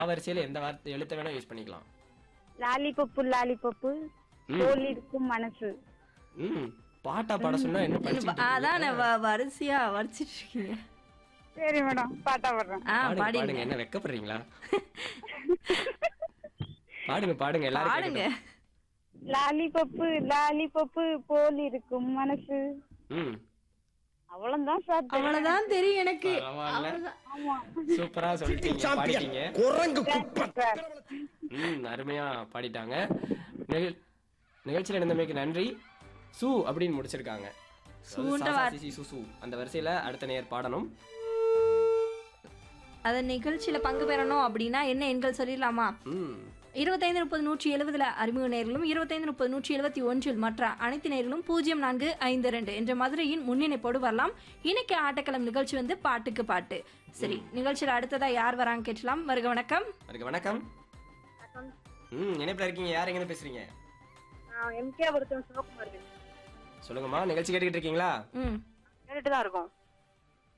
வரிசையில எந்த வார்த்தை எழுத்த வேணா யூஸ் பண்ணிக்கலாம் லாலிபப்பு லாலிபப்பு போல் இருக்கும் மனசு ம் பாட்டா பாட சொன்னா என்ன படிச்சுட்டு அதான் வ- வரிசையா வரிச்சிட்டு இருக்கீங்க சரி மேடம் பாட்டா பாடுறேன் ஆ பாடுங்க பாடிங்க பாடுங்க என்ன வெக்கப்படுறீங்களா பாடுங்க பாடுங்க எல்லாரும் பாடுங்க கேட்கட்டும். லாலிபப்பு லாலிபப்பு போல் இருக்கும் மனசு ம் அவ்வளவுதான் சார் அவ்வளவுதான் தெரியும் எனக்கு பரவாயில்ல அவ்வளவுதான். ஆமா சூப்பரா சொல்லிட்டீங்க பாடிட்டீங்க குரங்கு குப்பை சார் ம் அருமையா பாடிட்டாங்க நிகழ் நிகழ்ச்சியில் இருந்தமைக்கு நன்றி சு அப்படின்னு முடிச்சிருக்காங்க அதாவது சூன்ற சா, சா, வார்த்தை. சி, சி, சு, சு. அந்த வரிசையில அடுத்த நேர் பாடணும் அத நிகழ்ச்சியில பங்கு பெறணும் அப்படின்னா என்ன எண்கள் சொல்லிடலாமா ம் இருபத்தைந்து முப்பது நூற்றி எழுபதுல அறிமுக நேர்களும் இருபத்தைந்து முப்பது நூற்றி எழுபத்தி ஒன்றில் மற்ற அனைத்து நேர்களும் பூஜ்ஜியம் நான்கு ஐந்து ரெண்டு என்ற மதுரையின் முன்னிணைப்போடு வரலாம் இன்னைக்கு ஆட்டக்களம் நிகழ்ச்சி வந்து பாட்டுக்கு பாட்டு சரி நிகழ்ச்சியில் அடுத்ததா யார் வராங்க கேட்கலாம் வருக வணக்கம் அதுக்கு வணக்கம் ம் இணைப்பில் இருக்கீங்க யார் எங்க பேசுறீங்க எம்கே ஒருத்தன் சிவகுமார் சொல்லுங்கம்மா நிகழ்ச்சி கேட்டுக்கிட்டு இருக்கீங்களா ம் கேட்டுட்டு தான் இருக்கோம்